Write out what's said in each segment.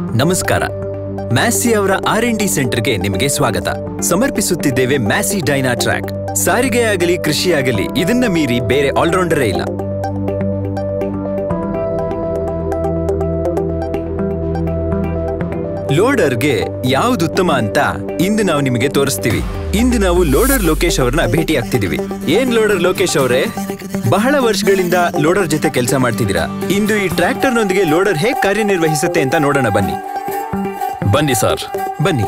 ನಮಸ್ಕಾರ ಮ್ಯಾಸಿ ಅವರ R N D ಸೆಂಟರ್ಗೆ ನಿಮಗೆ ಸ್ವಾಗತ ಸಮರ್ಪಿಸುತ್ತಿದ್ದೇವೆ ಮ್ಯಾಸಿ ಡೈನಾ ಟ್ರ್ಯಾಕ್ ಸಾರಿಗೆ ಆಗಲಿ ಕೃಷಿ ಆಗಲಿ ಇದನ್ನ ಮೀರಿ ಬೇರೆ ಆಲ್ರೌಂಡರೇ ಇಲ್ಲ ಲೋಡರ್ಗೆ ಯಾವ್ದು ಉತ್ತಮ ಅಂತ ಇಂದು ನಾವು ನಿಮಗೆ ತೋರಿಸ್ತೀವಿ ಇಂದು ನಾವು ಲೋಡರ್ ಲೋಕೇಶ್ ಅವ್ರನ್ನ ಭೇಟಿ ಆಗ್ತಿದೀವಿ ಏನ್ ಲೋಡರ್ ಲೋಕೇಶ್ ಅವರೇ ಬಹಳ ವರ್ಷಗಳಿಂದ ಲೋಡರ್ ಜೊತೆ ಕೆಲಸ ಮಾಡ್ತಿದ್ದೀರಾ ಇಂದು ಈ ಟ್ರ್ಯಾಕ್ಟರ್ನೊಂದಿಗೆ ಲೋಡರ್ ಹೇಗ್ ಕಾರ್ಯನಿರ್ವಹಿಸುತ್ತೆ ಅಂತ ನೋಡೋಣ ಬನ್ನಿ ಬನ್ನಿ ಸರ್ ಬನ್ನಿ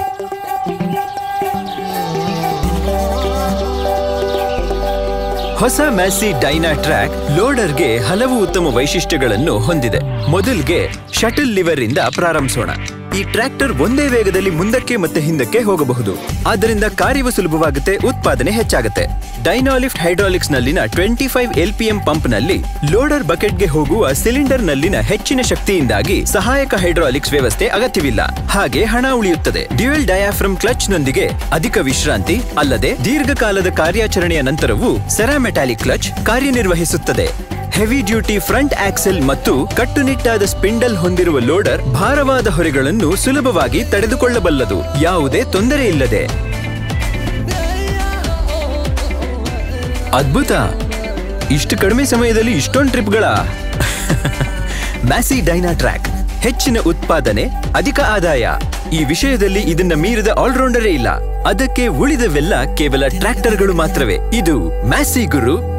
ಹೊಸ ಮ್ಯಾಸಿ ಡೈನಾ ಟ್ರ್ಯಾಕ್ ಲೋಡರ್ಗೆ ಹಲವು ಉತ್ತಮ ವೈಶಿಷ್ಟ್ಯಗಳನ್ನು ಹೊಂದಿದೆ ಮೊದಲ್ಗೆ ಶಟಲ್ ಲಿವರ್ ಇಂದ ಪ್ರಾರಂಭಿಸೋಣ ಈ ಟ್ರ್ಯಾಕ್ಟರ್ ಒಂದೇ ವೇಗದಲ್ಲಿ ಮುಂದಕ್ಕೆ ಮತ್ತೆ ಹಿಂದಕ್ಕೆ ಹೋಗಬಹುದು ಆದ್ದರಿಂದ ಕಾರ್ಯವು ಸುಲಭವಾಗುತ್ತೆ ಉತ್ಪಾದನೆ ಹೆಚ್ಚಾಗುತ್ತೆ ಡೈನಾಲಿಫ್ಟ್ ಹೈಡ್ರಾಲಿಕ್ಸ್ ನಲ್ಲಿನ twenty five L P M pump ನಲ್ಲಿ ಲೋಡರ್ ಬಕೆಟ್ಗೆ ಹೋಗುವ ಸಿಲಿಂಡರ್ ನಲ್ಲಿನ ಹೆಚ್ಚಿನ ಶಕ್ತಿಯಿಂದಾಗಿ ಸಹಾಯಕ ಹೈಡ್ರಾಲಿಕ್ಸ್ ವ್ಯವಸ್ಥೆ ಅಗತ್ಯವಿಲ್ಲ ಹಾಗೆ ಹಣ ಉಳಿಯುತ್ತದೆ ಡ್ಯುಯಲ್ ಡಯಾಫ್ರಮ್ ಕ್ಲಚ್ ನೊಂದಿಗೆ ಅಧಿಕ ವಿಶ್ರಾಂತಿ ಅಲ್ಲದೆ ದೀರ್ಘಕಾಲದ ಕಾರ್ಯಾಚರಣೆಯ ನಂತರವೂ ಸೆರಾಮೆಟಾಲಿಕ್ ಕ್ಲಚ್ ಕಾರ್ಯನಿರ್ವಹಿಸುತ್ತದೆ ಹೆವಿ ಡ್ಯೂಟಿ ಫ್ರಂಟ್ ಆಕ್ಸೆಲ್ ಮತ್ತು ಕಟ್ಟುನಿಟ್ಟಾದ ಸ್ಪಿಂಡಲ್ ಹೊಂದಿರುವ ಲೋಡರ್ ಭಾರವಾದ ಹೊರೆಗಳನ್ನು ಸುಲಭವಾಗಿ ತಡೆದುಕೊಳ್ಳಬಲ್ಲದು ಯಾವುದೇ ತೊಂದರೆ ಇಲ್ಲದೆ ಅದ್ಭುತ ಇಷ್ಟು ಕಡಿಮೆ ಸಮಯದಲ್ಲಿ ಇಷ್ಟೊಂದು ಟ್ರಿಪ್ಗಳ ಮ್ಯಾಸಿ ಡೈನಾ ಟ್ರ್ಯಾಕ್ ಹೆಚ್ಚಿನ ಉತ್ಪಾದನೆ ಅಧಿಕ ಆದಾಯ ಈ ವಿಷಯದಲ್ಲಿ ಇದನ್ನ ಮೀರಿದ ಆಲ್ರೌಂಡರೇ ಇಲ್ಲ ಅದಕ್ಕೆ ಉಳಿದವೆಲ್ಲ ಕೇವಲ ಟ್ರ್ಯಾಕ್ಟರ್ಗಳು ಮಾತ್ರವೇ ಇದು ಮ್ಯಾಸಿ ಗುರು